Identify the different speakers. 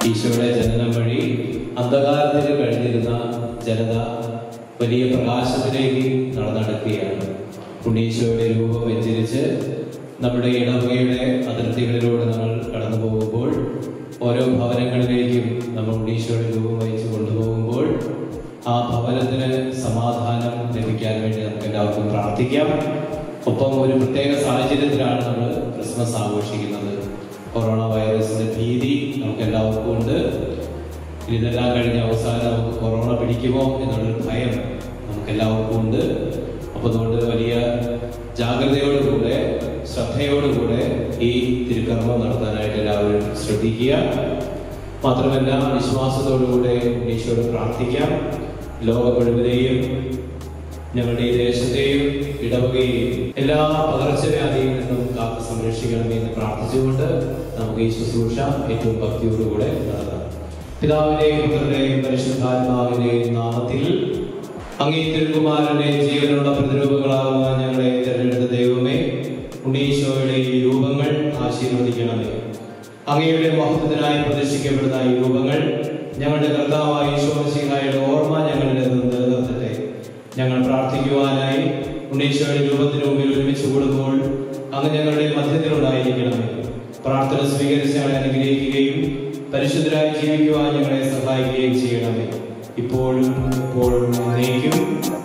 Speaker 1: ഈശോയുടെ ജനനം വഴി അന്ധകാരത്തിൽ കഴിഞ്ഞിരുന്ന ജനത വലിയ പ്രകാശത്തിലേക്ക് നടന്നെടുക്കുകയാണ് ഉണ്ണീശോയുടെ രൂപം വെഞ്ചരിച്ച് നമ്മുടെ ഇടവകയുടെ അതിർത്തികളിലൂടെ നമ്മൾ കടന്നു പോകുമ്പോൾ ഓരോ ഭവനങ്ങളിലേക്കും നമ്മൾ ഉണ്ണീശോയുടെ രൂപം വഹിച്ച് കൊണ്ടുപോകുമ്പോൾ ആ ഭവനത്തിന് സമാധാനം ലഭിക്കാൻ വേണ്ടി നമുക്ക് എല്ലാവർക്കും പ്രാർത്ഥിക്കാം ഒപ്പം ഒരു പ്രത്യേക സാഹചര്യത്തിലാണ് നമ്മൾ ക്രിസ്മസ് ആഘോഷിക്കുന്നത് കൊറോണ വൈറസിന്റെ ഭീതി നമുക്ക് എല്ലാവർക്കും ഉണ്ട് ഇതെല്ലാം കഴിഞ്ഞ അവസാനം നമുക്ക് കൊറോണ പിടിക്കുമോ എന്നുള്ളൊരു ഭയം നമുക്ക് എല്ലാവർക്കും ഉണ്ട് അപ്പൊ അതുകൊണ്ട് വലിയ ജാഗ്രതയോടുകൂടെ ശ്രദ്ധയോടുകൂടെ ഈ തിരുക്കർമ്മം നടത്താനായിട്ട് എല്ലാവരും ശ്രദ്ധിക്കുക മാത്രമല്ല വിശ്വാസത്തോടുകൂടെ ഈശോയോട് പ്രാർത്ഥിക്കാം ലോക മുഴുവനെയും ഞങ്ങളുടെ ഈ ദേശത്തെയും ഇടവകയെയും എല്ലാ പകർച്ചവ്യാധിയിൽ നിന്നും കാത്ത് സംരക്ഷിക്കണമേ എന്ന് പ്രാർത്ഥിച്ചുകൊണ്ട് നമുക്ക് ഈ ശുശ്രൂഷ ഏറ്റവും ഭക്തിയോടുകൂടെ നടത്താം പിതാവിന്റെയും പുത്രന്റെയും പരിശുദ്ധാത്മാവിന്റെയും നാമത്തിൽ അങ്ങേ തിരുകുമാരന്റെ ജീവനുള്ള പ്രതിരൂപങ്ങളാകുന്ന ഞങ്ങളെ തിരഞ്ഞെടുത്ത ദൈവമേ ഉണ്ണീശോയുടെ ഈ രൂപങ്ങൾ ആശീർവദിക്കണമേ അങ്ങയുടെ മഹത്വത്തിനായി പ്രദർശിക്കപ്പെടുന്ന ഈ രൂപങ്ങൾ ഞങ്ങളുടെ കർത്താവായ ഈശോമിശിഹായുടെ ഓർമ്മ ഞങ്ങളിൽ നിന്ന് നിലനിർത്തട്ടെ ഞങ്ങൾ പ്രാർത്ഥിക്കുവാനായി ഉണ്ണീശോയുടെ രൂപത്തിന് മുമ്പിൽ ഒരുമിച്ച് കൂടുമ്പോൾ അങ്ങ് ഞങ്ങളുടെ മധ്യത്തിലുണ്ടായിരിക്കണമേ പ്രാർത്ഥന സ്വീകരിച്ച് ഞങ്ങളെ അനുഗ്രഹിക്കുകയും പരിശുദ്ധരായി ജീവിക്കുവാൻ ഞങ്ങളെ സഹായിക്കുകയും ചെയ്യണമേ ഇപ്പോഴും ഇപ്പോഴും എന്നേക്കും